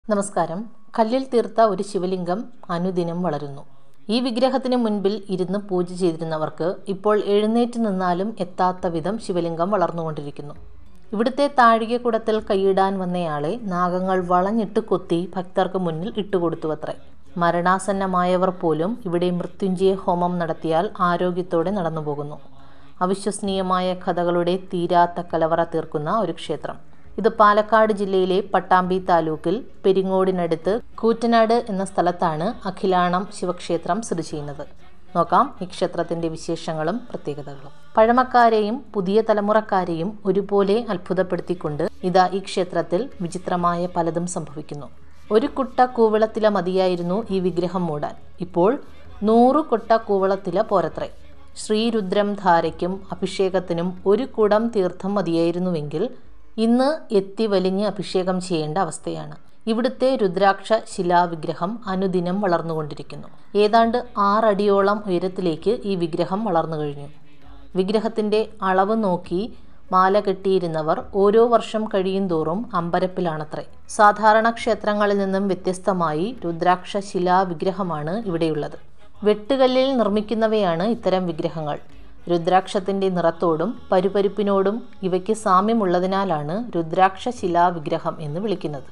നമസ്കാരം കല്ലിൽ തീർത്ത ഒരു ശിവലിംഗം അനുദിനം വളരുന്നു ഈ വിഗ്രഹത്തിന് മുൻപിൽ ഇരുന്ന് പൂജ ചെയ്തിരുന്നവർക്ക് ഇപ്പോൾ എഴുന്നേറ്റ് നിന്നാലും എത്താത്ത വിധം ശിവലിംഗം വളർന്നുകൊണ്ടിരിക്കുന്നു ഇവിടുത്തെ താഴികക്കുടത്തിൽ കൈയിടാൻ വന്നയാളെ നാഗങ്ങൾ വളഞ്ഞിട്ട് കൊത്തി ഭക്തർക്ക് മുന്നിൽ ഇട്ടുകൊടുത്തുവത്രേ മരണാസന്നമായവർ പോലും ഇവിടെ മൃത്യുഞ്ജയ ഹോമം നടത്തിയാൽ ആരോഗ്യത്തോടെ നടന്നുപോകുന്നു അവിശ്വസനീയമായ കഥകളുടെ തീരാത്ത കലവറ തീർക്കുന്ന ഒരു ക്ഷേത്രം ഇത് പാലക്കാട് ജില്ലയിലെ പട്ടാമ്പി താലൂക്കിൽ പെരിങ്ങോടിനടുത്ത് കൂറ്റനാട് എന്ന സ്ഥലത്താണ് അഖിലാണം ശിവക്ഷേത്രം സ്ഥിതി ചെയ്യുന്നത് നോക്കാം ഈ ക്ഷേത്രത്തിന്റെ വിശേഷങ്ങളും പ്രത്യേകതകളും പഴമക്കാരെയും പുതിയ തലമുറക്കാരെയും ഒരുപോലെ അത്ഭുതപ്പെടുത്തിക്കൊണ്ട് ഇതാ ഈ ക്ഷേത്രത്തിൽ വിചിത്രമായ പലതും സംഭവിക്കുന്നു ഒരു കുട്ട കൂവളത്തില മതിയായിരുന്നു ഈ വിഗ്രഹം മൂടാൻ ഇപ്പോൾ നൂറ് കൊട്ട കൂവളത്തില പോരത്രേ ശ്രീരുദ്രം ധാരയ്ക്കും അഭിഷേകത്തിനും ഒരു കുടം തീർത്ഥം മതിയായിരുന്നുവെങ്കിൽ ഇന്ന് എത്തി വലിഞ്ഞ് അഭിഷേകം ചെയ്യേണ്ട അവസ്ഥയാണ് ഇവിടുത്തെ രുദ്രാക്ഷ ശിലാവിഗ്രഹം അനുദിനം വളർന്നുകൊണ്ടിരിക്കുന്നു ഏതാണ്ട് ആറടിയോളം ഉയരത്തിലേക്ക് ഈ വിഗ്രഹം വളർന്നു കഴിഞ്ഞു വിഗ്രഹത്തിന്റെ അളവ് നോക്കി മാല കെട്ടിയിരുന്നവർ ഓരോ വർഷം കഴിയും തോറും അമ്പരപ്പിലാണത്രേ സാധാരണ ക്ഷേത്രങ്ങളിൽ നിന്നും വ്യത്യസ്തമായി രുദ്രാക്ഷ ശിലാവിഗ്രഹമാണ് ഇവിടെയുള്ളത് വെട്ടുകല്ലിൽ നിർമ്മിക്കുന്നവയാണ് ഇത്തരം വിഗ്രഹങ്ങൾ രുദ്രാക്ഷത്തിന്റെ നിറത്തോടും പരുപരുപ്പിനോടും ഇവയ്ക്ക് സാമ്യമുള്ളതിനാലാണ് രുദ്രാക്ഷ ശിലാവിഗ്രഹം എന്ന് വിളിക്കുന്നത്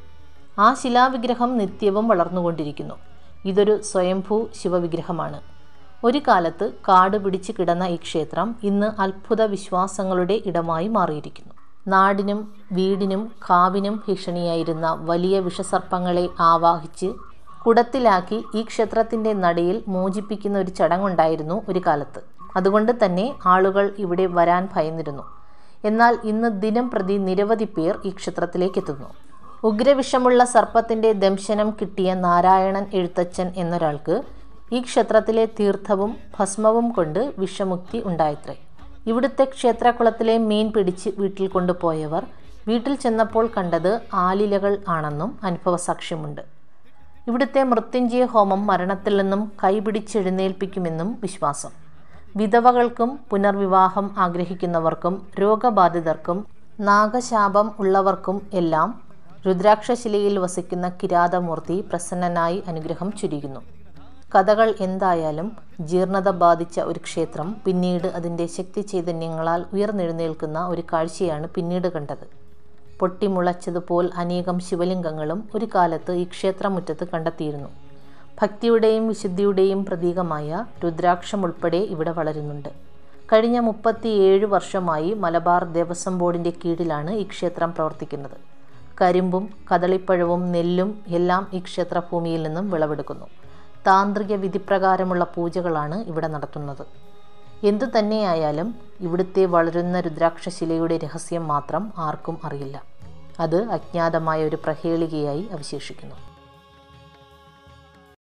ആ ശിലാവിഗ്രഹം നിത്യവും വളർന്നുകൊണ്ടിരിക്കുന്നു ഇതൊരു സ്വയംഭൂ ശിവവിഗ്രഹമാണ് ഒരു കാലത്ത് കാട് പിടിച്ച് കിടന്ന ഈ ക്ഷേത്രം ഇന്ന് അത്ഭുത വിശ്വാസങ്ങളുടെ ഇടമായി മാറിയിരിക്കുന്നു നാടിനും വീടിനും കാവിനും ഭീഷണിയായിരുന്ന വലിയ വിഷസർപ്പങ്ങളെ ആവാഹിച്ച് കുടത്തിലാക്കി ഈ ക്ഷേത്രത്തിന്റെ നടയിൽ മോചിപ്പിക്കുന്ന ഒരു ചടങ്ങുണ്ടായിരുന്നു ഒരു കാലത്ത് അതുകൊണ്ട് തന്നെ ആളുകൾ ഇവിടെ വരാൻ ഭയന്നിരുന്നു എന്നാൽ ഇന്ന് ദിനം പ്രതി നിരവധി പേർ ഈ ക്ഷേത്രത്തിലേക്ക് എത്തുന്നു ഉഗ്രവിഷമുള്ള സർപ്പത്തിന്റെ ദംശനം കിട്ടിയ നാരായണൻ എഴുത്തച്ഛൻ എന്നൊരാൾക്ക് ഈ ക്ഷേത്രത്തിലെ തീർത്ഥവും ഭസ്മവും കൊണ്ട് വിഷമുക്തി ഉണ്ടായത്രേ ഇവിടുത്തെ ക്ഷേത്രകുളത്തിലെ മീൻ പിടിച്ച് വീട്ടിൽ കൊണ്ടുപോയവർ വീട്ടിൽ ചെന്നപ്പോൾ കണ്ടത് ആലിലകൾ ആണെന്നും അനുഭവസാക്ഷ്യമുണ്ട് ഇവിടുത്തെ മൃത്യുഞ്ജയ ഹോമം മരണത്തിൽ നിന്നും കൈപിടിച്ചെഴുന്നേൽപ്പിക്കുമെന്നും വിശ്വാസം വിധവകൾക്കും പുനർവിവാഹം ആഗ്രഹിക്കുന്നവർക്കും രോഗബാധിതർക്കും നാഗശാപം ഉള്ളവർക്കും എല്ലാം രുദ്രാക്ഷശിലയിൽ വസിക്കുന്ന കിരാതമൂർത്തി പ്രസന്നനായി അനുഗ്രഹം ചുരിയുന്നു കഥകൾ എന്തായാലും ജീർണത ബാധിച്ച ഒരു ക്ഷേത്രം പിന്നീട് അതിൻ്റെ ശക്തി ചൈതന്യങ്ങളാൽ ഉയർന്നെഴുന്നേൽക്കുന്ന ഒരു കാഴ്ചയാണ് പിന്നീട് കണ്ടത് പൊട്ടിമുളച്ചതുപോൽ അനേകം ശിവലിംഗങ്ങളും ഒരു കാലത്ത് ഈ ക്ഷേത്രമുറ്റത്ത് കണ്ടെത്തിയിരുന്നു ഭക്തിയുടെയും വിശുദ്ധിയുടെയും പ്രതീകമായ രുദ്രാക്ഷം ഉൾപ്പെടെ ഇവിടെ വളരുന്നുണ്ട് കഴിഞ്ഞ മുപ്പത്തിയേഴ് വർഷമായി മലബാർ ദേവസ്വം ബോർഡിൻ്റെ കീഴിലാണ് ഈ ക്ഷേത്രം പ്രവർത്തിക്കുന്നത് കരിമ്പും കദളിപ്പഴവും നെല്ലും എല്ലാം ഈ ക്ഷേത്രഭൂമിയിൽ നിന്നും വിളവെടുക്കുന്നു താന്ത്രിക വിധിപ്രകാരമുള്ള പൂജകളാണ് ഇവിടെ നടത്തുന്നത് എന്തു തന്നെയായാലും ഇവിടുത്തെ വളരുന്ന രുദ്രാക്ഷശിലയുടെ രഹസ്യം മാത്രം ആർക്കും അറിയില്ല അത് അജ്ഞാതമായ ഒരു പ്രഹേളികയായി അവശേഷിക്കുന്നു